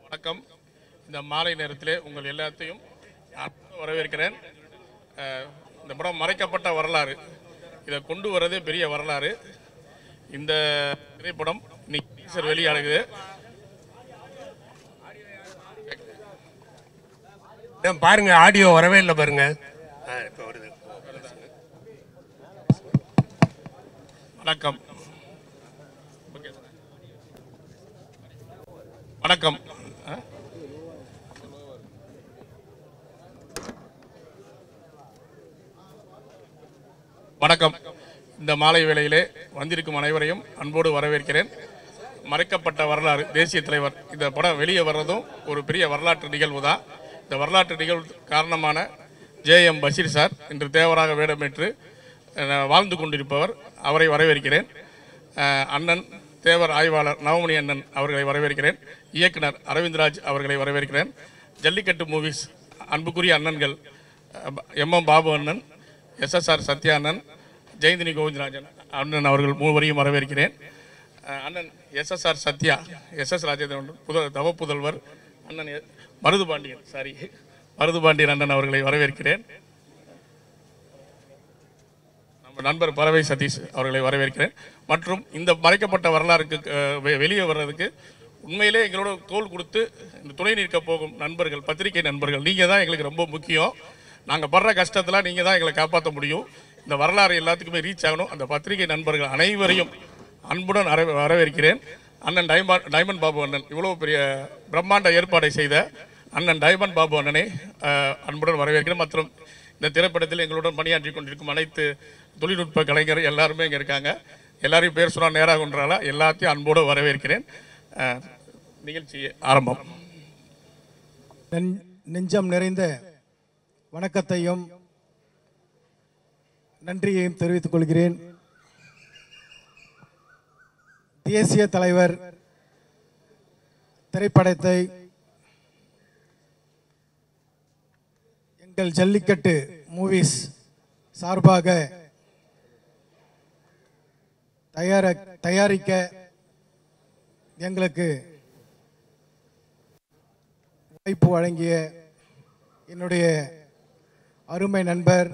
வணக்கம் இந்த மாலை நேரத்திலே உங்கள் எல்லாத்தையும் நான் வரவேற்கிறேன் அஹ், இந்த படம் மறைக்கப்பட்ட வரலாறு இதை கொண்டு வரதே பெரிய வரலாறு இந்த திரைப்படம் இன்னைக்கு டீசர் வெளியாகுது ஏன் பாருங்க ஆடியோ வரவே இல்லை பாருங்க ஆ, இப்ப வருது வணக்கம் ஓகே. வணக்கம் அஹ்? வணக்கம் இந்த மாலை வேளையிலே வந்திருக்கும் அனைவரையும் அன்போடு வரவேற்கிறேன் மறைக்கப்பட்ட வரலாறு தேசிய தலைவர் இந்த படம் வெளியே வர்றதும் ஒரு பெரிய வரலாற்று நிகழ்வு தான் இந்த வரலாற்று நிகழ்வு காரணமான ஜே எம் பஷீர் சார் இன்று தேவராக வேடமேற்று அஹ், வாழ்ந்து கொண்டிருப்பவர் அவரை வரவேற்கிறேன் அஹ், அண்ணன் தேவர் ஆய்வாளர் நவமணி அண்ணன் அவர்களை வரவேற்கிறேன் இயக்குனர் அரவிந்த்ராஜ் அவர்களை வரவேற்கிறேன் ஜல்லிக்கட்டு மூவிஸ் அன்புக்குரிய அண்ணன்கள் எம் எம் பாபு அண்ணன் எஸ்எஸ்ஆர் சத்யா அண்ணன் ஜெயந்தினி கோவிந்தராஜன் அண்ணன் அவர்கள் மூவரையும் வரவேற்கிறேன் அஹ், அண்ணன் எஸ்எஸ்ஆர் சத்யா எஸ்எஸ் ராஜேந்திரன் புதல் தவ புதல்வர் அண்ணன் எ- மருது பாண்டியன் சாரி மருது பாண்டியன் அண்ணன் அவர்களை வரவேற்கிறேன் நம்ம நண்பர் பறவை சதீஷ் அவர்களை வரவேற்கிறேன் மற்றும் இந்த மறைக்கப்பட்ட வரலாறுக்கு அஹ், வெ- வெளியே வர்றதுக்கு உண்மையிலே எங்களோட தோல் கொடுத்து இந்த துணை நிற்க போகும் நண்பர்கள் பத்திரிகை நண்பர்கள் நீங்கள் தான் எங்களுக்கு ரொம்ப முக்கியம் நாங்கள் படுற கஷ்டத்தில் நீங்கள் தான் எங்களை காப்பாற்ற முடியும் இந்த வரலாறு எல்லாத்துக்குமே ரீச் ஆகணும் அந்த பத்திரிகை நண்பர்கள் அனைவரையும் அன்புடன் அர- வரவேற்கிறேன் அண்ணன் டைமண்ட் டைமண்ட் பாபு அண்ணன் இவ்வளோ பெரிய பிரம்மாண்ட ஏற்பாடை செய்த அண்ணன் டைமண்ட் பாபு அண்ணனை அஹ், அன்புடன் வரவேற்கிறேன் மற்றும் இந்த திரைப்படத்தில் எங்களுடன் பணியாற்றி கொண்டிருக்கும் அனைத்து தொழில்நுட்ப கலைஞர் எல்லாருமே இங்கே இருக்காங்க எல்லாரையும் பேர் சொன்னால் நேராக ஒன்றால எல்லாத்தையும் அன்போடு வரவேற்கிறேன் அஹ், நிகழ்ச்சி ஆரம்பம் நெஞ்- நெஞ்சம் நிறைந்த வணக்கத்தையும் நன்றியையும் தெரிவித்துக் கொள்கிறேன் தேசிய தலைவர் திரைப்படத்தை எங்கள் ஜல்லிக்கட்டு மூவிஸ் சார்பாக தயார தயாரிக்க எங்களுக்கு வாய்ப்பு வழங்கிய என்னுடைய அருமை நண்பர்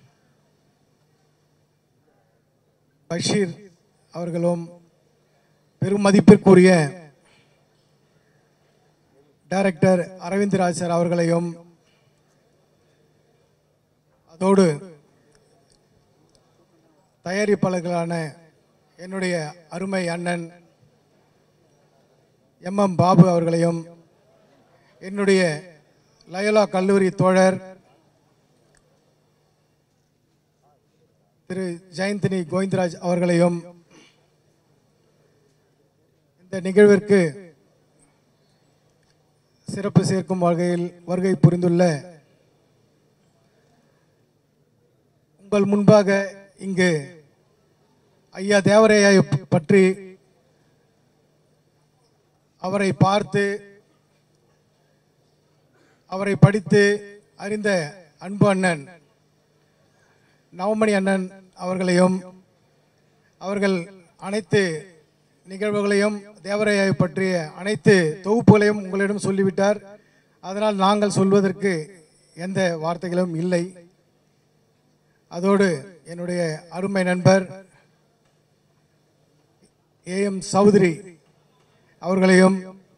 பஷீர் அவர்களும் பெருமதிப்பிற்குரிய டைரக்டர் அரவிந்த் ராஜ் சார் அவர்களையும் அதோடு தயாரிப்பாளர்களான என்னுடைய அருமை அண்ணன் எம் எம் பாபு அவர்களையும் என்னுடைய லயோலா கல்லூரி தோழர் திரு ஜெயந்தினி கோவிந்தராஜ் அவர்களையும் இந்த நிகழ்விற்கு சிறப்பு சேர்க்கும் வகையில் வருகை புரிந்துள்ள உங்கள் முன்பாக இங்கு ஐயா தேவரையை பற்றி அவரை பார்த்து அவரை படித்து அறிந்த அன்பு அண்ணன் நவமணி அண்ணன் அவர்களையும் அவர்கள் அனைத்து நிகழ்வுகளையும் தேவரையை பற்றிய அனைத்து தொகுப்புகளையும் உங்களிடம் சொல்லிவிட்டார் அதனால் நாங்கள் சொல்வதற்கு எந்த வார்த்தைகளும் இல்லை அதோடு என்னுடைய அருமை நண்பர் ஏஎம் சௌத்ரி அவர்களையும்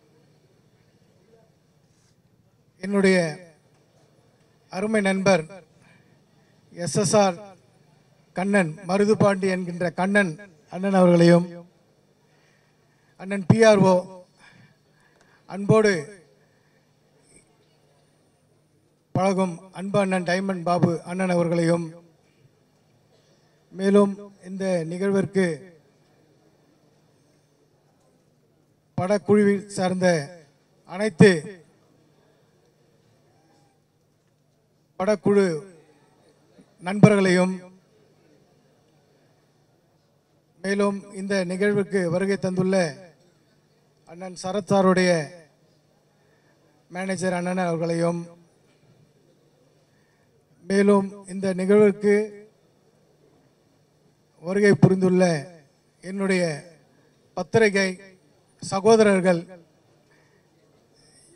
என்னுடைய அருமை நண்பர் எஸ்எஸ்ஆர் கண்ணன் மருதுபாண்டி என்கின்ற கண்ணன் அண்ணன் அவர்களையும் அண்ணன் பிஆர்ஓ அன்போடு பழகும் அன்பு அண்ணன் டைமண்ட் பாபு அண்ணன் அவர்களையும் மேலும் இந்த நிகழ்விற்கு படக்குழுவில் சார்ந்த அனைத்து படக்குழு நண்பர்களையும் மேலும் இந்த நிகழ்வுக்கு வருகை தந்துள்ள அண்ணன் சரத் சாருடைய மேனேஜர் அண்ணன் அவர்களையும் மேலும் இந்த நிகழ்விற்கு வருகை புரிந்துள்ள என்னுடைய பத்திரிகை சகோதரர்கள்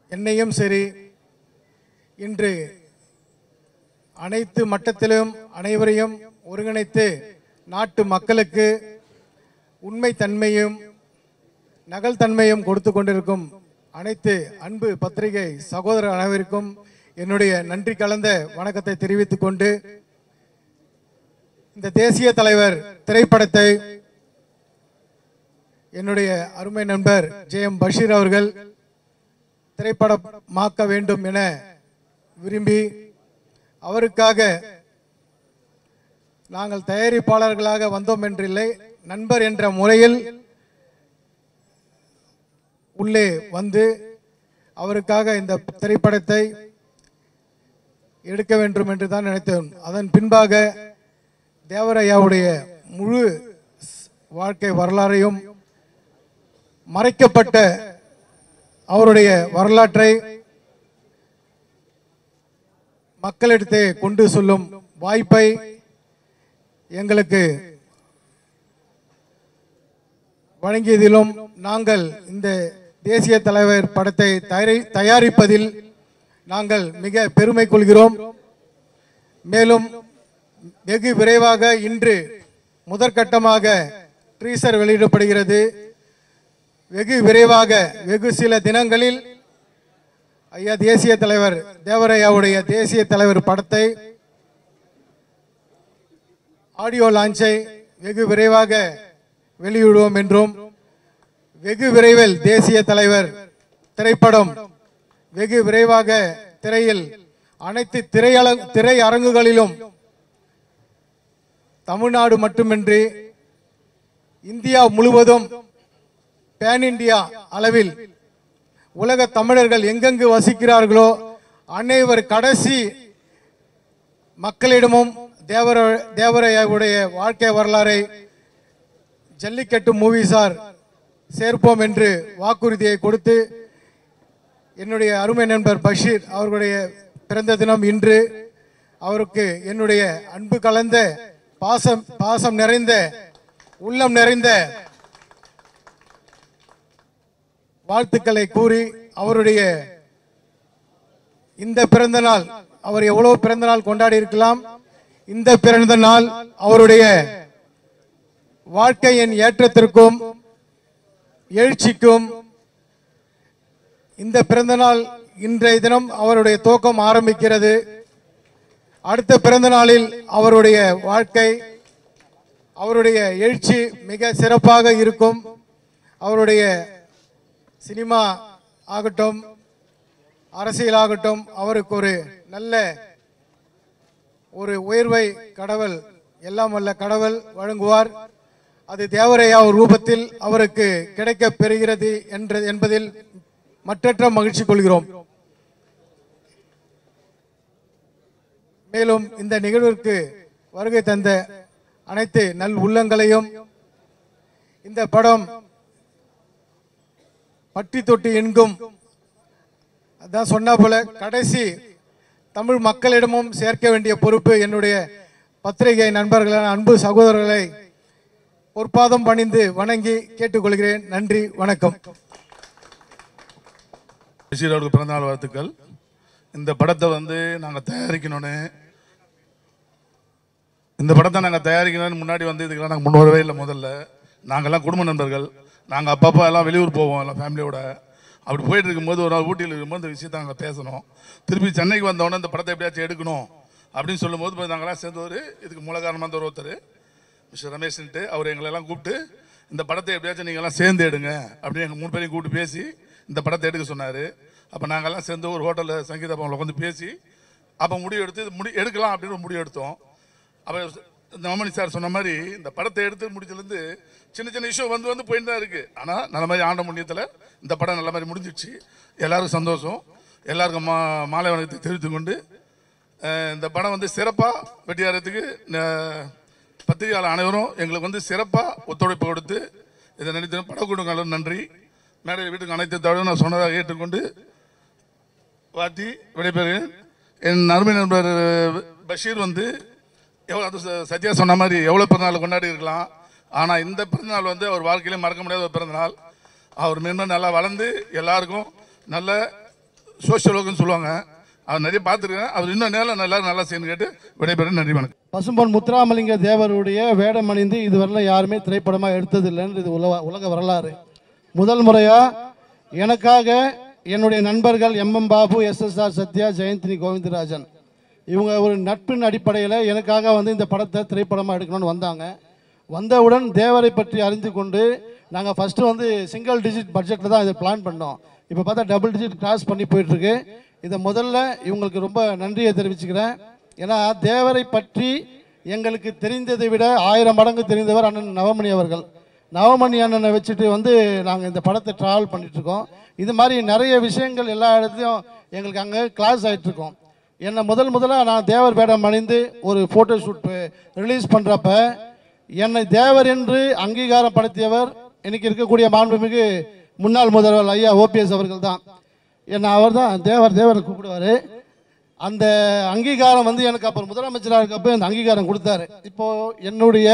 என்னையும் சரி இன்று அனைத்து மட்டத்திலும் அனைவரையும் ஒருங்கிணைத்து நாட்டு மக்களுக்கு உண்மை தன்மையும் நகல் தன்மையும் கொடுத்து கொண்டிருக்கும் அனைத்து அன்பு பத்திரிகை சகோதரர் அனைவருக்கும் என்னுடைய நன்றி கலந்த வணக்கத்தை தெரிவித்துக் கொண்டு இந்த தேசிய தலைவர் திரைப்படத்தை என்னுடைய அருமை நண்பர் ஜே எம் பஷீர் அவர்கள் திரைப்படமாக்க வேண்டும் என விரும்பி அவருக்காக நாங்கள் தயாரிப்பாளர்களாக வந்தோம் என்றில்லை நண்பர் என்ற முறையில் உள்ளே வந்து அவருக்காக இந்த திரைப்படத்தை எடுக்க வேண்டும் என்று தான் நினைத்தோம் அதன் பின்பாக தேவரையாவுடைய முழு ஸ்- வாழ்க்கை வரலாறையும் மறைக்கப்பட்ட அவருடைய வரலாற்றை மக்களிடத்தே கொண்டு செல்லும் வாய்ப்பை எங்களுக்கு வழங்கியதிலும் நாங்கள் இந்த தேசிய தலைவர் படத்தை தயாரி- தயாரிப்பதில் நாங்கள் மிக பெருமை கொள்கிறோம் மேலும் வெகு விரைவாக இன்று முதற்கட்டமாக ட்ரீசர் வெளியிடப்படுகிறது வெகு விரைவாக வெகு சில தினங்களில் ஐயா தேசிய தலைவர் தேவரையாவுடைய தேசிய தலைவர் படத்தை ஆடியோ லான்ச்சை வெகு விரைவாக வெளியிடுவோம் என்றும் வெகு விரைவில் தேசிய தலைவர் திரைப்படம் வெகு விரைவாக திரையில் அனைத்து திரையல திரையரங்குகளிலும் தமிழ்நாடு மட்டுமின்றி இந்தியா முழுவதும் பேன் இந்தியா அளவில் உலக தமிழர்கள் எங்கெங்கு வசிக்கிறார்களோ அனைவர் கடைசி மக்களிடமும் தேவர தேவரையாவுடைய வாழ்க்கை வரலாறை ஜல்லிக்கட்டு மூவிஸார் சேர்ப்போம் என்று வாக்குறுதியை கொடுத்து என்னுடைய அருமை நண்பர் பஷீர் அவர்களுடைய பிறந்த தினம் இன்று அவருக்கு என்னுடைய அன்பு கலந்த பாசம் பாசம் நிறைந்த உள்ளம் நிறைந்த வாழ்த்துக்களை கூறி அவருடைய இந்த பிறந்த நாள் அவர் எவ்வளவு பிறந்த நாள் கொண்டாடி இருக்கலாம் இந்த பிறந்த நாள் அவருடைய வாழ்க்கையின் ஏற்றத்திற்கும் எழுச்சிக்கும் இந்த பிறந்த நாள் இன்றைய தினம் அவருடைய துவக்கம் ஆரம்பிக்கிறது அடுத்த பிறந்த நாளில் அவருடைய வாழ்க்கை அவருடைய எழுச்சி மிக சிறப்பாக இருக்கும் அவருடைய சினிமா ஆகட்டும் அரசியலாகட்டும் அவருக்கு ஒரு நல்ல ஒரு உயர்வை கடவுள் எல்லாம் வல்ல கடவுள் வழங்குவார் அது தேவரையா ரூபத்தில் அவருக்கு கிடைக்கப் பெறுகிறது என்ற என்பதில் மற்றற்ற மகிழ்ச்சி கொள்கிறோம் மேலும் இந்த நிகழ்விற்கு வருகை தந்த அனைத்து நல் உள்ளங்களையும் இந்த படம் பட்டி தொட்டி என்கும் அதான் சொன்னா போல கடைசி தமிழ் மக்களிடமும் சேர்க்க வேண்டிய பொறுப்பு என்னுடைய பத்திரிகை நண்பர்களான அன்பு சகோதரர்களை பொற்பாதம் பணிந்து வணங்கி கேட்டுக்கொள்கிறேன் நன்றி வணக்கம் பஷீர் அவருக்கு பிறந்தநாள் வாழ்த்துக்கள் இந்த படத்தை வந்து நாங்கள் தயாரிக்கணும்னு இந்த படத்தை நாங்கள் தயாரிக்கணும்னு முன்னாடி வந்து இதுக்கெல்லாம் நாங்கள் முன் வரவே இல்லை முதல்ல நாங்கள்லாம் குடும்ப நண்பர்கள் நாங்கள் அப்பப்போ எல்லாம் வெளியூர் போவோம் எல்லாம் ஃபேமிலியோட அப்படி போயிட்டு இருக்கும்போது ஒரு நாள் ஊட்டியில் இருக்கும்போது இந்த விஷயத்தை நாங்கள் பேசணும் திருப்பி சென்னைக்கு வந்தோடனே இந்த படத்தை எப்படியாச்சும் எடுக்கணும் அப்படின்னு சொல்லும்போது போய் நாங்களாம் சேர்ந்து ஒரு இதுக்கு மூல காரணமாக இருந்த ஒருத்தர் மிஸ்டர் ரமேஷ்ன்ட்டு அவர் எங்களெல்லாம் கூப்பிட்டு இந்த படத்தை எப்படியாச்சும் நீங்கள்லாம் சேர்ந்து எடுங்க அப்படின்னு எங்கள் மூணு பேரையும் கூப்பிட்டு பேசி இந்த படத்தை எடுக்க சொன்னார் அப்போ நாங்கள்லாம் சேர்ந்து ஒரு ஹோட்டலில் சங்கீத பவனில் உட்காந்து பேசி அப்போ முடிவு எடுத்து இது முடி எடுக்கலாம் அப்படின்னு ஒரு முடிவு எடுத்தோம் அப்போ இந்த மாமணி சார் சொன்ன மாதிரி இந்த படத்தை எடுத்து முடிச்சதுலேருந்து சின்ன சின்ன இஷ்யூ வந்து வந்து போயிட்டு தான் இருக்குது ஆனால் நல்ல மாதிரி ஆண்ட முன்னியத்தில் இந்த படம் நல்ல மாதிரி முடிஞ்சிடுச்சு எல்லாருக்கும் சந்தோஷம் எல்லாருக்கும் மா மாலை வணக்கத்தை தெரிவித்துக் கொண்டு அஹ், இந்த படம் வந்து சிறப்பாக வெட்டியாரத்துக்கு பத்திரிகையாளர் அனைவரும் எங்களுக்கு வந்து சிறப்பாக ஒத்துழைப்பு கொடுத்து இதை நினைத்து படக்குழுக்களும் நன்றி மேடை வீட்டுக்கு அனைத்து தடவை நான் சொன்னதாக ஏற்றுக்கொண்டு வாத்தி விடைபெறுகிறேன் என் அருமை நண்பர் பஷீர் வந்து எவ்வளோ அது ச- சத்யா சொன்ன மாதிரி எவ்வளோ பிறந்தநாள் கொண்டாடி இருக்கலாம் ஆனால் இந்த பிறந்தநாள் வந்து அவர் வாழ்க்கையிலே மறக்க முடியாத ஒரு பிறந்தநாள் அவர் மென்மேல் நல்லா வளர்ந்து எல்லாருக்கும் நல்ல சோஷியல் ஒர்க்குன்னு சொல்லுவாங்க அவர் நிறைய பார்த்துருக்கேன் அவர் இன்னும் நேரம் நல்லா நல்லா செய்யணும் கேட்டு விடைபெற நன்றி வணக்கம் பசும்பொன் முத்துராமலிங்க தேவருடைய வேடம் அணிந்து இதுவரையிலும் யாருமே திரைப்படமாக எடுத்ததில்லைன்னு இது உலக உலக வரலாறு முதல் முறையாக எனக்காக என்னுடைய நண்பர்கள் எம்எம் பாபு எஸ்எஸ்ஆர் சத்யா ஜெயந்தினி கோவிந்தராஜன் இவங்க ஒரு நட்பின் அடிப்படையில் எனக்காக வந்து இந்த படத்தை திரைப்படமாக எடுக்கணும்னு வந்தாங்க வந்தவுடன் தேவரை பற்றி அறிந்து கொண்டு நாங்கள் ஃபஸ்ட்டு வந்து சிங்கிள் டிஜிட் பட்ஜெட்டில் தான் இதை பிளான் பண்ணோம் இப்போ பார்த்தா டபுள் டிஜிட் கிராஸ் பண்ணி போயிட்டுருக்கு இதை முதல்ல இவங்களுக்கு ரொம்ப நன்றியை தெரிவிச்சுக்கிறேன் ஏன்னா தேவரை பற்றி எங்களுக்கு தெரிந்ததை விட ஆயிரம் மடங்கு தெரிந்தவர் அண்ணன் நவமணி அவர்கள் நவமணி அண்ணனை வச்சுட்டு வந்து நாங்கள் இந்த படத்தை ட்ராவல் பண்ணிகிட்ருக்கோம் இது மாதிரி நிறைய விஷயங்கள் எல்லா இடத்துலையும் எங்களுக்கு அங்கே கிளாஸ் ஆகிட்ருக்கோம் என்னை முதல் முதலாக நான் தேவர் வேடம் அணிந்து ஒரு ஃபோட்டோ ஷூட் ரிலீஸ் பண்ணுறப்ப என்னை தேவர் என்று அங்கீகாரம் படுத்தியவர் இன்னைக்கு இருக்கக்கூடிய மாண்புமிகு முன்னாள் முதல்வர் ஐயா ஓபிஎஸ் அவர்கள் தான் என்னை அவர் தான் தேவர் தேவர் கூப்பிடுவார் அந்த அங்கீகாரம் வந்து எனக்கு அப்புறம் முதலமைச்சராக இருக்கப்போ அந்த அங்கீகாரம் கொடுத்தாரு இப்போ என்னுடைய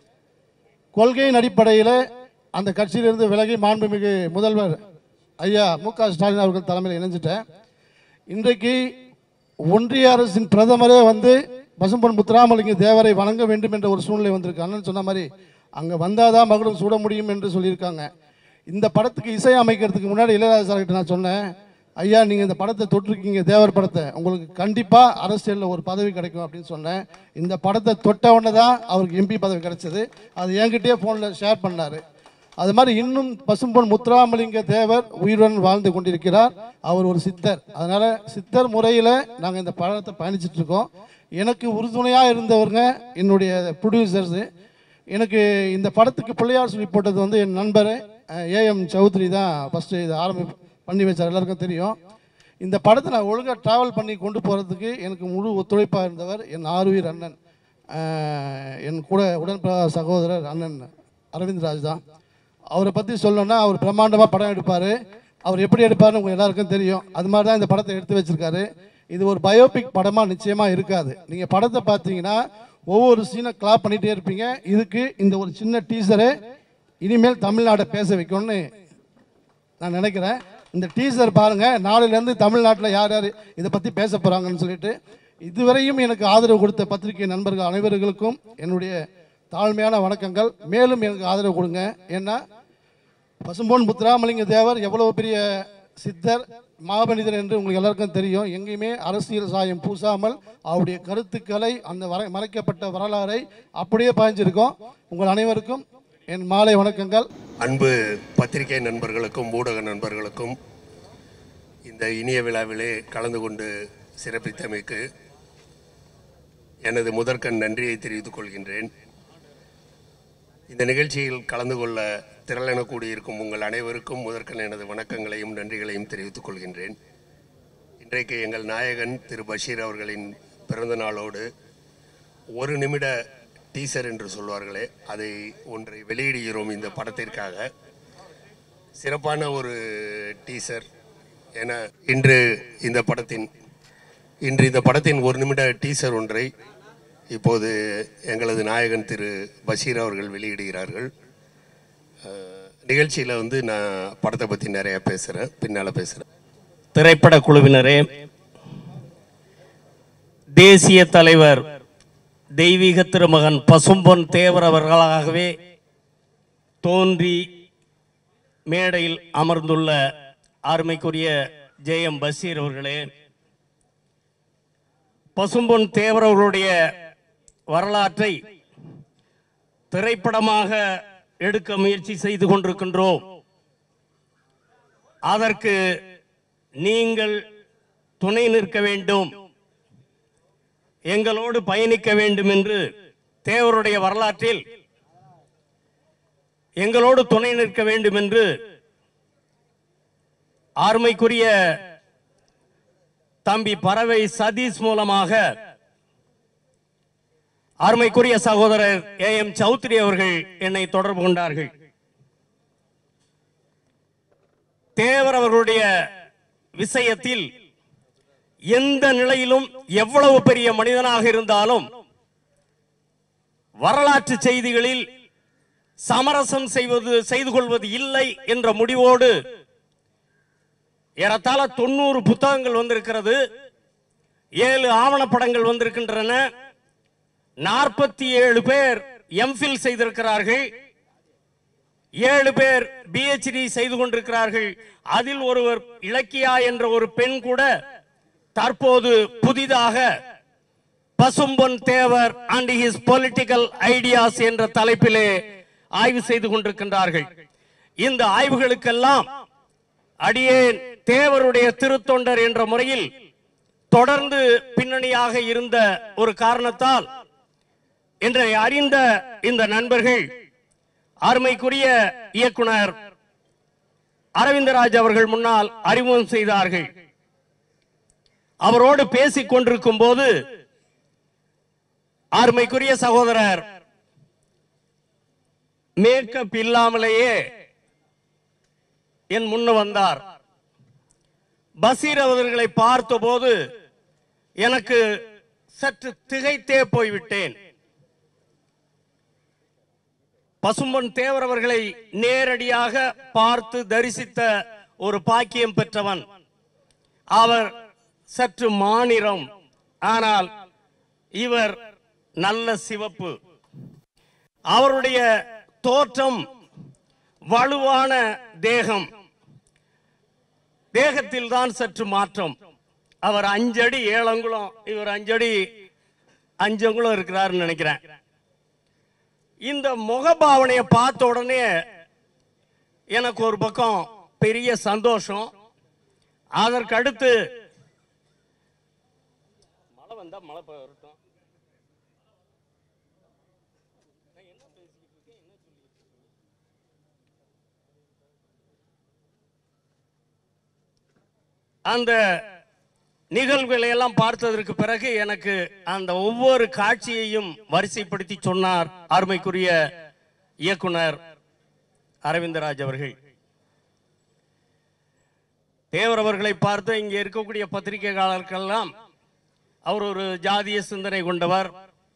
கொள்கையின் அடிப்படையில் அந்த கட்சியிலிருந்து விலகி மாண்புமிகு முதல்வர் ஐயா மு க ஸ்டாலின் அவர்கள் தலைமையில் இணைஞ்சிட்டேன் இன்றைக்கு ஒன்றிய அரசின் பிரதமரே வந்து பசும்பொன் முத்துராமலிங்க தேவரை வணங்க வேண்டும் என்ற ஒரு சூழ்நிலை வந்திருக்கு அண்ணன் சொன்ன மாதிரி அங்கே வந்தால் தான் மகுடம் சூட முடியும் என்று சொல்லியிருக்காங்க இந்த படத்துக்கு இசை அமைக்கிறதுக்கு முன்னாடி இளையராஜா சார்கிட்ட நான் சொன்னேன் ஐயா நீங்கள் இந்த படத்தை தொட்டிருக்கீங்க தேவர் படத்தை உங்களுக்கு கண்டிப்பாக அரசியலில் ஒரு பதவி கிடைக்கும் அப்படின்னு சொன்னேன் இந்த படத்தை தொட்ட உடனே தான் அவருக்கு எம்பி பதவி கிடைச்சது அது என்கிட்டயே ஃபோனில் ஷேர் பண்ணார் அது மாதிரி இன்னும் பசும்பொன் முத்துராமலிங்க தேவர் உயிருடன் வாழ்ந்து கொண்டிருக்கிறார் அவர் ஒரு சித்தர் அதனால சித்தர் முறையில் நாங்கள் இந்த படத்தை பயணிச்சுட்டு இருக்கோம் எனக்கு உறுதுணையாக இருந்தவங்க என்னுடைய ப்ரொடியூசர்ஸு எனக்கு இந்த படத்துக்கு பிள்ளையார் சொல்லி போட்டது வந்து என் நண்பர் ஏஎம் சௌத்ரி தான் ஃபஸ்ட்டு இதை ஆரம்பி பண்ணி வச்சார் எல்லாருக்கும் தெரியும் இந்த படத்தை நான் ஒழுங்காக ட்ராவல் பண்ணி கொண்டு போகிறதுக்கு எனக்கு முழு ஒத்துழைப்பாக இருந்தவர் என் ஆறுவீர் அண்ணன் அஹ், என் கூட உடன்பிற சகோதரர் அண்ணன் அரவிந்த் ராஜ் தான் அவரை பற்றி சொல்லணும்னா அவர் பிரம்மாண்டமாக படம் எடுப்பார் அவர் எப்படி எடுப்பார்னு உங்கள் எல்லாருக்கும் தெரியும் அது மாதிரி தான் இந்த படத்தை எடுத்து வச்சிருக்காரு இது ஒரு பயோபிக் படமாக நிச்சயமாக இருக்காது நீங்கள் படத்தை பார்த்தீங்கன்னா ஒவ்வொரு சீனை கிளாப் பண்ணிகிட்டே இருப்பீங்க இதுக்கு இந்த ஒரு சின்ன டீசரை இனிமேல் தமிழ்நாடை பேச வைக்கணும்னு நான் நினைக்கிறேன் இந்த டீசர் பாருங்க நாளையிலேருந்து தமிழ்நாட்டில் யார் யார் இதை பற்றி பேச போகிறாங்கன்னு சொல்லிட்டு இதுவரையும் எனக்கு ஆதரவு கொடுத்த பத்திரிகை நண்பர்கள் அனைவர்களுக்கும் என்னுடைய தாழ்மையான வணக்கங்கள் மேலும் எனக்கு ஆதரவு கொடுங்க ஏன்னா பசும்பொன் முத்துராமலிங்க தேவர் எவ்வளவு பெரிய சித்தர் மாமனிதர் என்று உங்களுக்கு எல்லாருக்கும் தெரியும் எங்கேயுமே அரசியல் சாயம் பூசாமல் அவருடைய கருத்துக்களை அந்த வரை மறைக்கப்பட்ட வரலாறை அப்படியே பாய்ஞ்சிருக்கோம் உங்கள் அனைவருக்கும் என் மாலை வணக்கங்கள் அன்பு பத்திரிகை நண்பர்களுக்கும் ஊடக நண்பர்களுக்கும் இந்த இனிய விழாவிலே கலந்து கொண்டு சிறப்பித்தமைக்கு எனது முதற்கண் நன்றியை தெரிவித்துக் கொள்கின்றேன் இந்த நிகழ்ச்சியில் கலந்து கொள்ள திரளென கூடியிருக்கும் உங்கள் அனைவருக்கும் முதற்கண் எனது வணக்கங்களையும் நன்றிகளையும் தெரிவித்துக் கொள்கின்றேன் இன்றைக்கு எங்கள் நாயகன் திரு பஷீர் அவர்களின் பிறந்த நாளோடு ஒரு நிமிட டீசர் என்று சொல்வார்களே அதை ஒன்றை வெளியிடுகிறோம் இந்த படத்திற்காக சிறப்பான ஒரு டீசர் என இன்று இந்த படத்தின் இன்று இந்த படத்தின் ஒரு நிமிட டீசர் ஒன்றை இப்போது எங்களது நாயகன் திரு பஷீர் அவர்கள் வெளியிடுகிறார்கள் நிகழ்ச்சியில் வந்து நான் படத்தை பற்றி நிறையா பேசுகிறேன் பின்னால் பேசுகிறேன் திரைப்பட குழுவினரே தேசிய தலைவர் தெய்வீக திருமகன் பசும்பொன் தேவர் அவர்களாகவே தோன்றி மேடையில் அமர்ந்துள்ள அருமைக்குரிய ஜெயம் பஷீர் அவர்களே பசும்பொன் தேவர் அவர்களுடைய வரலாற்றை திரைப்படமாக எடுக்க முயற்சி செய்து கொண்டிருக்கின்றோம் அதற்கு நீங்கள் துணை நிற்க வேண்டும் எங்களோடு பயணிக்க வேண்டும் என்று தேவருடைய வரலாற்றில் எங்களோடு துணை நிற்க வேண்டும் என்று ஆர்மைக்குரிய தம்பி பறவை சதீஷ் மூலமாக அருமைக்குரிய சகோதரர் ஏ எம் சௌத்ரி அவர்கள் என்னை தொடர்பு கொண்டார்கள் தேவர் அவர்களுடைய விஷயத்தில் எந்த நிலையிலும் எவ்வளவு பெரிய மனிதனாக இருந்தாலும் வரலாற்று செய்திகளில் சமரசம் செய்வது செய்து கொள்வது இல்லை என்ற முடிவோடு ஏறத்தாழ தொண்ணூறு புத்தகங்கள் வந்திருக்கிறது ஏழு ஆவணப்படங்கள் வந்திருக்கின்றன நாற்பத்தி ஏழு பேர் எம்ஃபில் செய்திருக்கிறார்கள் ஏழு பேர் பிஹெச்டி செய்து கொண்டிருக்கிறார்கள் அதில் ஒருவர் இலக்கியா என்ற ஒரு பெண் கூட தற்போது புதிதாக Pasumpon Devar and his political ideas என்ற தலைப்பிலே ஆய்வு செய்து கொண்டிருக்கின்றார்கள் இந்த ஆய்வுகளுக்கெல்லாம் அடியேன் தேவருடைய திருத்தொண்டர் என்ற முறையில் தொடர்ந்து பின்னணியாக இருந்த ஒரு காரணத்தால் இன்றை அறிந்த இந்த நண்பர்கள் அருமைக்குரிய இயக்குனர் அரவிந்தராஜ் அவர்கள் முன்னால் அறிமுகம் செய்தார்கள் அவரோடு பேசிக் கொண்டிருக்கும் போது அருமைக்குரிய சகோதரர் மேக்கப் இல்லாமலேயே என் முன்ன வந்தார் பசீர் அவர்களை பார்த்தபோது எனக்கு சற்று திகைத்தே போய்விட்டேன் பசும்பொன் தேவர் அவர்களை நேரடியாக பார்த்து தரிசித்த ஒரு பாக்கியம் பெற்றவன் அவர் சற்று மாநிறம் ஆனால் இவர் நல்ல சிவப்பு அவருடைய தோற்றம் வலுவான தேகம் தேகத்தில் தான் சற்று மாற்றம் அவர் அஞ்சடி ஏழங்குளம் இவர் அஞ்சடி அஞ்சங்குளம் இருக்கிறாருன்னு நினைக்கிறேன் இந்த முகபாவனையை பார்த்த உடனே எனக்கு ஒரு பக்கம் பெரிய சந்தோஷம் அதற்கு அடுத்து மழை வந்தா மழை வரட்டும் அந்த நிகழ்வுகளை எல்லாம் பார்த்ததற்கு பிறகு எனக்கு அந்த ஒவ்வொரு காட்சியையும் வரிசைப்படுத்தி சொன்னார் அருமைக்குரிய இயக்குனர் அரவிந்தராஜ் அவர்கள் தேவர் அவர்களை பார்த்து இங்கே இருக்கக்கூடிய பத்திரிகையாளர்களெல்லாம் அவர் ஒரு ஜாதிய சிந்தனை கொண்டவர்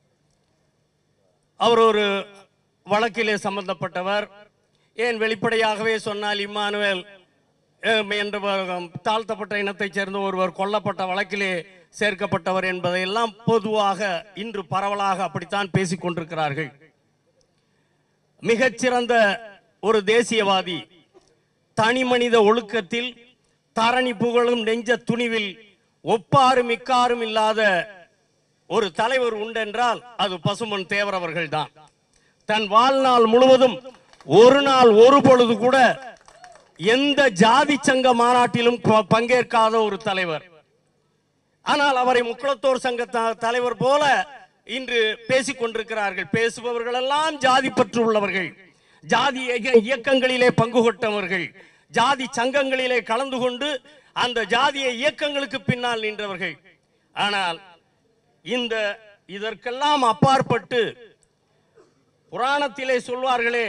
அவர் ஒரு வழக்கிலே சம்பந்தப்பட்டவர் ஏன் வெளிப்படையாகவே சொன்னால் இம்மானுவேல் அஹ், என்ற வ- தாழ்த்தப்பட்ட இனத்தைச் சேர்ந்த ஒருவர் கொல்லப்பட்ட வழக்கிலே சேர்க்கப்பட்டவர் என்பதையெல்லாம் பொதுவாக இன்று பரவலாக அப்படித்தான் பேசிக் கொண்டிருக்கிறார்கள் மிகச்சிறந்த ஒரு தேசியவாதி தனி மனித ஒழுக்கத்தில் தரணி புகழும் நெஞ்ச துணிவில் ஒப்பாரும் மிக்காரும் இல்லாத ஒரு தலைவர் உண்டென்றால் அது பசுமன் தேவர் அவர்கள்தான் தன் வாழ்நாள் முழுவதும் ஒரு நாள் ஒரு பொழுது கூட எந்த ஜாதி சங்க மாநாட்டிலும் ப- பங்கேற்காத ஒரு தலைவர் ஆனால் அவரை முக்குளத்தோர் சங்க த- தலைவர் போல இன்று பேசிக் கொண்டிருக்கிறார்கள் பேசுபவர்கள் எல்லாம் ஜாதி பற்று உள்ளவர்கள் ஜாதி இயக்க- இயக்கங்களிலே பங்கு கொண்டவர்கள் ஜாதி சங்கங்களிலே கலந்து கொண்டு அந்த ஜாதிய இயக்கங்களுக்கு பின்னால் நின்றவர்கள் ஆனால் இந்த இதற்கெல்லாம் அப்பாற்பட்டு புராணத்திலே சொல்வார்களே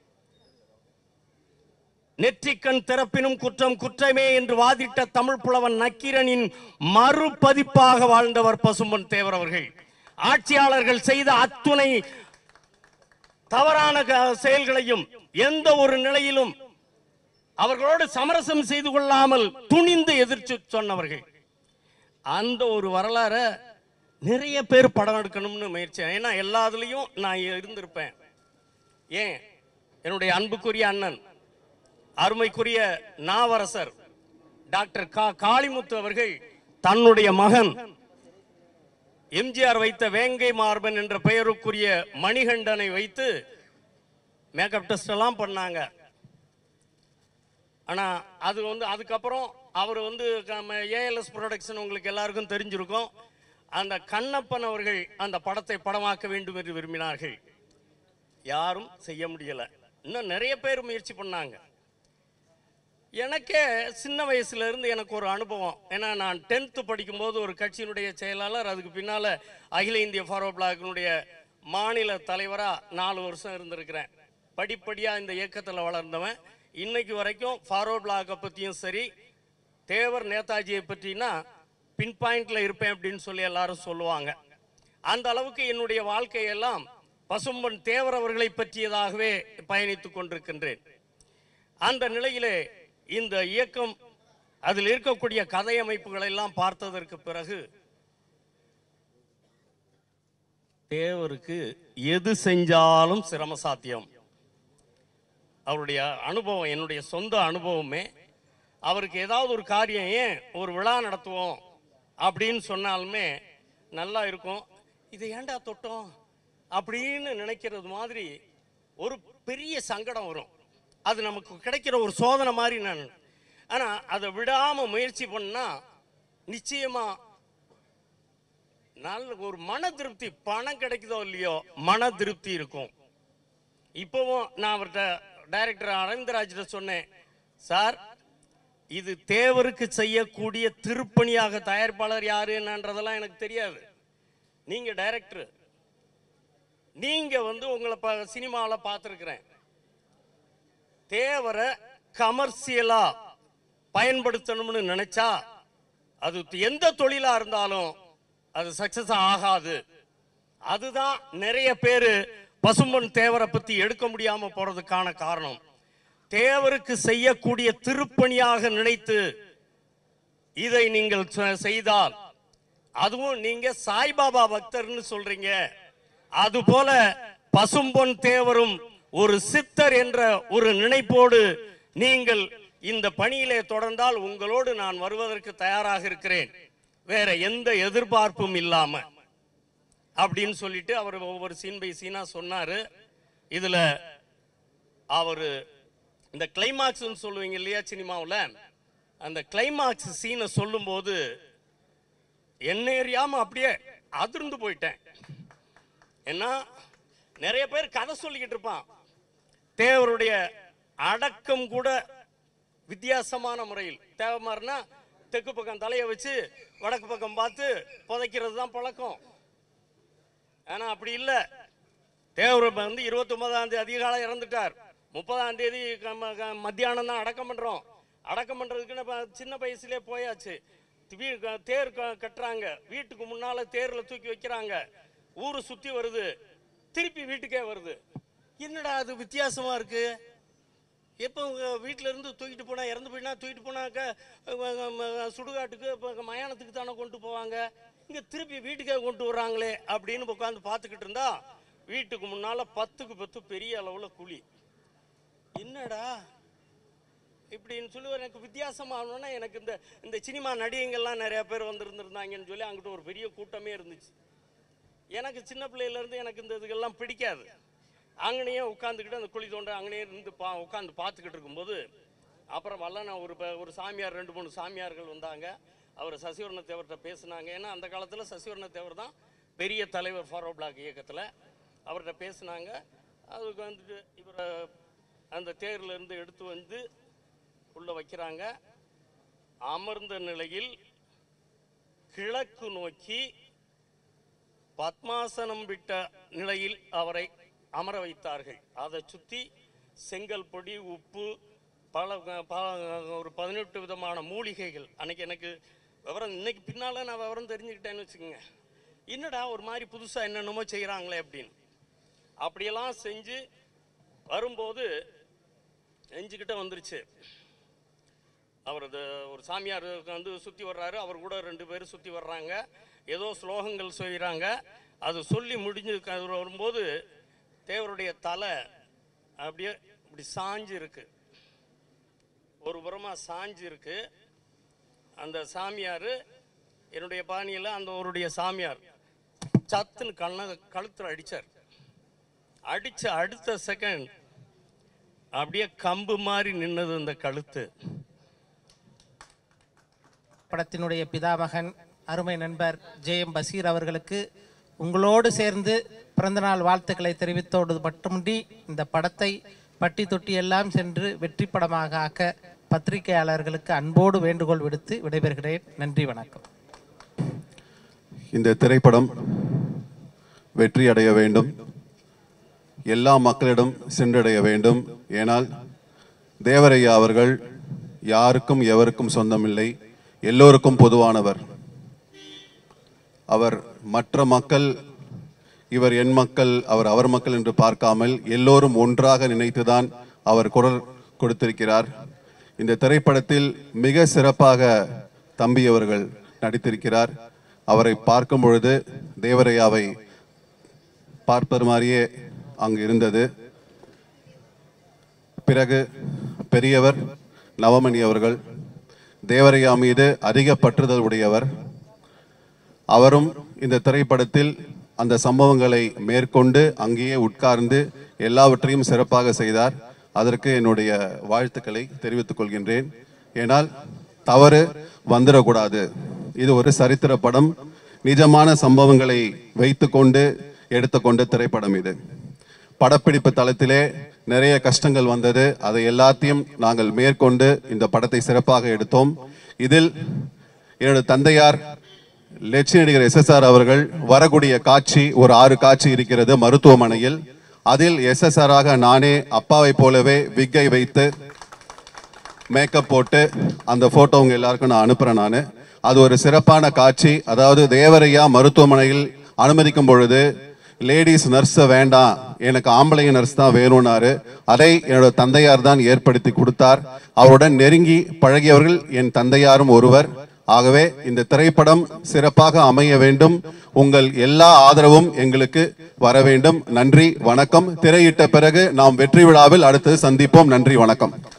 நெற்றிக்கண் திறப்பினும் குற்றம் குற்றமே என்று வாதிட்ட தமிழ் புலவன் நக்கீரனின் மறுபதிப்பாக வாழ்ந்தவர் பசும்பன் தேவர் அவர்கள் ஆட்சியாளர்கள் செய்த அத்துணை தவறான க- செயல்களையும் எந்த ஒரு நிலையிலும் அவர்களோடு சமரசம் செய்து கொள்ளாமல் துணிந்து எதிர்த்து சொன்னவர்கள் அந்த ஒரு வரலாற நிறைய பேர் படம் எடுக்கணும்னு முயற்சி ஏன்னா எல்லாத்துலேயும் நான் இருந்திருப்பேன் ஏன் என்னுடைய அன்புக்குரிய அண்ணன் அருமைக்குரிய நாவரசர் டாக்டர் கா காளிமுத்து அவர்கள் தன்னுடைய மகன் எம்ஜிஆர் வைத்த வேங்கை மார்பன் என்ற பெயருக்குரிய மணிகண்டனை வைத்து மேக்கப் டெஸ்ட் எல்லாம் பண்ணாங்க ஆனா அது வந்து அதுக்கப்புறம் அவர் வந்து ஏஎல்எஸ் ப்ரொடக்ஷன் உங்களுக்கு எல்லாருக்கும் தெரிஞ்சிருக்கும் அந்த கண்ணப்பன் அவர்கள் அந்த படத்தை படமாக்க வேண்டும் என்று விரும்பினார்கள் யாரும் செய்ய முடியல இன்னும் நிறைய பேர் முயற்சி பண்ணாங்க எனக்கே சின்ன வயசுல இருந்து எனக்கு ஒரு அனுபவம் ஏன்னா நான் டென்த்து படிக்கும்போது ஒரு கட்சியினுடைய செயலாளர் அதுக்கு பின்னால அகில இந்திய ஃபார்வர்ட் பிளாக்கினுடைய மாநில தலைவரா நாலு வருஷம் இருந்திருக்கிறேன் படிப்படியா இந்த இயக்கத்தில் வளர்ந்தவன் இன்னைக்கு வரைக்கும் ஃபார்வர்ட் பிளாக்கை பற்றியும் சரி தேவர் நேதாஜியை பற்றினா பின் பாயிண்ட்ல இருப்பேன் அப்படின்னு சொல்லி எல்லாரும் சொல்லுவாங்க அந்த அளவுக்கு என்னுடைய வாழ்க்கையெல்லாம் பசும்பன் தேவர் அவர்களை பற்றியதாகவே பயணித்துக் கொண்டிருக்கின்றேன் அந்த நிலையிலே இந்த இயக்கம் அதில் இருக்கக்கூடிய கதை அமைப்புகளை எல்லாம் பார்த்ததற்கு பிறகு தேவருக்கு எது செஞ்சாலும் சிரம சாத்தியம் அவருடைய அனுபவம் என்னுடைய சொந்த அனுபவமே அவருக்கு ஏதாவது ஒரு காரியம் ஏன் ஒரு விழா நடத்துவோம் அப்படின்னு சொன்னாலுமே நல்லா இருக்கும் இதை ஏன்டா தொட்டோம் அப்படின்னு நினைக்கிறது மாதிரி ஒரு பெரிய சங்கடம் வரும் அது நமக்கு கிடைக்கிற ஒரு சோதனை மாதிரி நான் ஆனால் அதை விடாம முயற்சி பண்ணா நிச்சயமா நல்ல ஒரு மன திருப்தி பணம் கிடைக்குதோ இல்லையோ மன திருப்தி இருக்கும் இப்போவும் நான் அவர்கிட்ட டைரக்டர் அரவிந்தராஜிட்ட சொன்னேன் சார் இது தேவருக்கு செய்யக்கூடிய திருப்பணியாக தயாரிப்பாளர் யாரு என்னன்றதெல்லாம் எனக்கு தெரியாது நீங்க டைரக்டர் நீங்க வந்து உங்களை ப சினிமாவில் பார்த்துருக்குறேன் தேவரை கமர்சியலா பயன்படுத்தணும்னு நினைச்சா அது எந்த தொழிலா இருந்தாலும் அது சக்சஸ் ஆகாது அதுதான் நிறைய பேரு பசும்பொன் தேவரை பத்தி எடுக்க முடியாம போறதுக்கான காரணம் தேவருக்கு செய்யக்கூடிய திருப்பணியாக நினைத்து இதை நீங்கள் செ- செய்தால் அதுவும் நீங்க சாய்பாபா பக்தர்னு சொல்றீங்க அதுபோல பசும்பொன் தேவரும் ஒரு சித்தர் என்ற ஒரு நினைப்போடு நீங்கள் இந்த பணியிலே தொடர்ந்தால் உங்களோடு நான் வருவதற்கு தயாராக இருக்கிறேன் வேற எந்த எதிர்பார்ப்பும் இல்லாம அப்படின்னு சொல்லிட்டு அவர் ஒவ்வொரு சீன் பை சீனா சொன்னாரு இதுல அவரு இந்த கிளைமாக்ஸ்னு சொல்லுவீங்க இல்லையா சினிமாவில் அந்த கிளைமாக்ஸ் சீனை சொல்லும்போது என்ன அறியாம அப்படியே அதிர்ந்து போயிட்டேன் ஏன்னா நிறைய பேர் கதை சொல்லிக்கிட்டு இருப்பான் தேவருடைய அடக்கம் கூட வித்தியாசமான முறையில் தேவமாரினா தெற்கு பக்கம் தலையை வச்சு வடக்கு பக்கம் பார்த்து புதைக்கிறது தான் பழக்கம் ஆனா அப்படி இல்லை தேவர் வந்து இருபத்தி ஒன்பதாம் தேதி அதிகாலை இறந்துட்டார் முப்பதாம் தேதி க- ம- க- மத்தியானம் தான் அடக்கம் பண்றோம் அடக்கம் பண்றதுக்குன்னு இப்ப சின்ன வயசுலயே போயாச்சு வீ- க- தேர் க- கட்டுறாங்க வீட்டுக்கு முன்னால தேர்ல தூக்கி வைக்கிறாங்க ஊரு சுத்தி வருது திருப்பி வீட்டுக்கே வருது என்னடா அது வித்தியாசமா இருக்கு எப்போ உங்க வீட்ல இருந்து தூக்கிட்டு போனா இறந்து போயினா தூக்கிட்டு போனாக்க அஹ், அஹ், அஹ், சுடுகாட்டுக்கு இப்போ மயானத்துக்கு தானே கொண்டு போவாங்க இங்க திருப்பி வீட்டுக்கே கொண்டு வர்றாங்களே அப்படின்னு உட்காந்து பார்த்துக்கிட்டு இருந்தா வீட்டுக்கு முன்னால பத்துக்கு பத்து பெரிய அளவுல குழி என்னடா இப்படின்னு சொல்லி எனக்கு வித்தியாசமானோன்னா எனக்கு இந்த இந்த சினிமா நடிகைங்கள்லாம் நிறைய பேர் வந்திருந்திருந்தாங்கன்னு சொல்லி அங்கிட்ட ஒரு பெரிய கூட்டமே இருந்துச்சு எனக்கு சின்ன பிள்ளையில இருந்து எனக்கு இந்த இதுக்கெல்லாம் பிடிக்காது அங்கனையே உட்காந்துக்கிட்டு அந்த குழி தோண்ட அங்கனையே இருந்து பா உட்காந்து பார்த்துக்கிட்டு இருக்கும்போது அப்புறம் வல்லன ஒரு ப- ஒரு சாமியார் ரெண்டு மூணு சாமியார்கள் வந்தாங்க அவர் சசிவர்ண தேவர்கிட்ட பேசுனாங்க ஏன்னா அந்த காலத்தில் சசிவர்ண தேவர் தான் பெரிய தலைவர் ஃபார்வர்ட் பிளாக் இயக்கத்தில் அவர்கிட்ட பேசுனாங்க அதுக்கு வந்துட்டு இவரை அந்த தேர்ல இருந்து எடுத்து வந்து உள்ள வைக்கிறாங்க அமர்ந்த நிலையில் கிழக்கு நோக்கி பத்மாசனம் விட்ட நிலையில் அவரை அமர வைத்தார்கள் அதை சுத்தி செங்கல் பொடி உப்பு பல பல- ஒரு பதினெட்டு விதமான மூலிகைகள் அன்னைக்கு எனக்கு விவரம் இன்னைக்கு பின்னால நான் விவரம் தெரிஞ்சுக்கிட்டேன்னு வச்சுக்கோங்க என்னடா ஒரு மாதிரி புதுசா என்னென்னமோ செய்றாங்களே அப்படின்னு அப்படியெல்லாம் செஞ்சு வரும்போது நெஞ்சுக்கிட்ட வந்துருச்சு அவர் அது ஒரு சாமியார் வந்து சுற்றி வர்றாரு அவர் கூட ரெண்டு பேரும் சுற்றி வர்றாங்க ஏதோ ஸ்லோகங்கள் சொல்கிறாங்க அது சொல்லி முடிஞ்சு க- வரும்போது தேவருடைய தலை அப்படியே இப்படி சாஞ்சு இருக்கு ஒரு புறமா சாஞ்சு இருக்கு அந்த சாமியார் என்னுடைய பாணியில் அந்த அவருடைய சாமியார் சத்துன்னு கண்ண கழுத்தில் அடிச்சார் அடிச்ச அடுத்த செகண்ட் அப்படியே கம்பு மாதிரி நின்னது அந்த கழுத்து படத்தினுடைய பிதாமகன் அருமை நண்பர் ஜே எம் பசீர் அவர்களுக்கு உங்களோடு சேர்ந்து பிறந்தநாள் வாழ்த்துக்களை தெரிவித்தோடு மட்டுமின்றி இந்த படத்தை பட்டி தொட்டி எல்லாம் சென்று வெற்றி படமாக ஆக்க பத்திரிகையாளர்களுக்கு அன்போடு வேண்டுகோள் விடுத்து விடைபெறுகிறேன் நன்றி வணக்கம் இந்த திரைப்படம் வெற்றி அடைய வேண்டும் எல்லா மக்களிடம் சென்றடைய வேண்டும் ஏனால் தேவரையா அவர்கள் யாருக்கும் எவருக்கும் சொந்தமில்லை எல்லோருக்கும் பொதுவானவர் அவர் மற்ற மக்கள் இவர் என் மக்கள் அவர் அவர் மக்கள் என்று பார்க்காமல் எல்லோரும் ஒன்றாக நினைத்துதான் அவர் குரல் கொடுத்திருக்கிறார் இந்த திரைப்படத்தில் மிக சிறப்பாக தம்பி அவர்கள் நடித்திருக்கிறார் அவரை பார்க்கும் பொழுது தேவரையாவை பார்ப்பது மாதிரியே அங்கு இருந்தது பிறகு பெரியவர் நவமணி அவர்கள் தேவரையா மீது அதிக பற்றுதல் உடையவர் அவரும் இந்த திரைப்படத்தில் அந்த சம்பவங்களை மேற்கொண்டு அங்கேயே உட்கார்ந்து எல்லாவற்றையும் சிறப்பாக செய்தார் அதற்கு என்னுடைய வாழ்த்துக்களை தெரிவித்துக் கொள்கின்றேன் ஏனால் தவறு வந்துடக்கூடாது இது ஒரு சரித்திர படம் நிஜமான சம்பவங்களை வைத்துக்கொண்டு எடுத்துக்கொண்ட திரைப்படம் இது படப்பிடிப்பு தளத்திலே நிறைய கஷ்டங்கள் வந்தது அதை எல்லாத்தையும் நாங்கள் மேற்கொண்டு இந்த படத்தை சிறப்பாக எடுத்தோம் இதில் என்னோட தந்தையார் லட்சுமி நடிகர் எஸ்எஸ்ஆர் அவர்கள் வரக்கூடிய காட்சி ஒரு ஆறு காட்சி இருக்கிறது மருத்துவமனையில் அதில் எஸ்எஸ்ஆர் ஆக நானே அப்பாவை போலவே விக்கை வைத்து மேக்கப் போட்டு அந்த போட்டோ உங்க எல்லாருக்கும் நான் அனுப்புறேன் நான் அது ஒரு சிறப்பான காட்சி அதாவது தேவரையா மருத்துவமனையில் அனுமதிக்கும் பொழுது லேடிஸ் நர்ஸ் வேண்டாம் எனக்கு ஆம்பளைங்க நர்ஸ் தான் வேணும்னாரு அதை என்னோட தந்தையார் தான் ஏற்படுத்தி கொடுத்தார் அவருடன் நெருங்கி பழகியவர்கள் என் தந்தையாரும் ஒருவர் ஆகவே இந்த திரைப்படம் சிறப்பாக அமைய வேண்டும் உங்கள் எல்லா ஆதரவும் எங்களுக்கு வர வேண்டும் நன்றி வணக்கம் திரையிட்ட பிறகு நாம் வெற்றி விழாவில் அடுத்து சந்திப்போம் நன்றி வணக்கம்